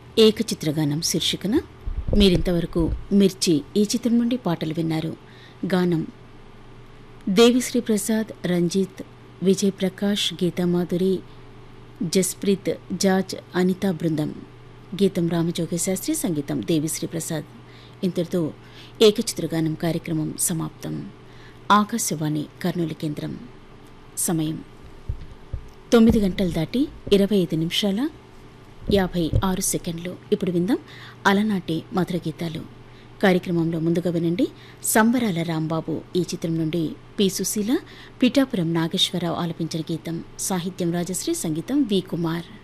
ఏకచిత్రగానం శీర్షికన మీరింతవరకు మిర్చి ఈ చిత్రం నుండి పాటలు విన్నారు గానం దేవిశ్రీ ప్రసాద్ రంజిత్ విజయ్ ప్రకాష్ గీతామాధురి జస్ప్రీత్ జాజ్ అనితా బృందం గీతం రామజోగి శాస్త్రి సంగీతం దేవిశ్రీ ప్రసాద్ ఇంతటితో ఏకచిత్రగానం కార్యక్రమం సమాప్తం ఆకాశవాణి కర్నూలు కేంద్రం సమయం తొమ్మిది గంటలు దాటి ఇరవై ఐదు నిమిషాల యాభై ఆరు సెకండ్లు ఇప్పుడు విందాం అలనాటి మధుర గీతాలు కార్యక్రమంలో ముందుగా వినండి సంబరాల రాంబాబు ఈ చిత్రం నుండి పి సుశీల పిఠాపురం నాగేశ్వరరావు ఆలపించిన గీతం సాహిత్యం రాజశ్రీ సంగీతం వి కుమార్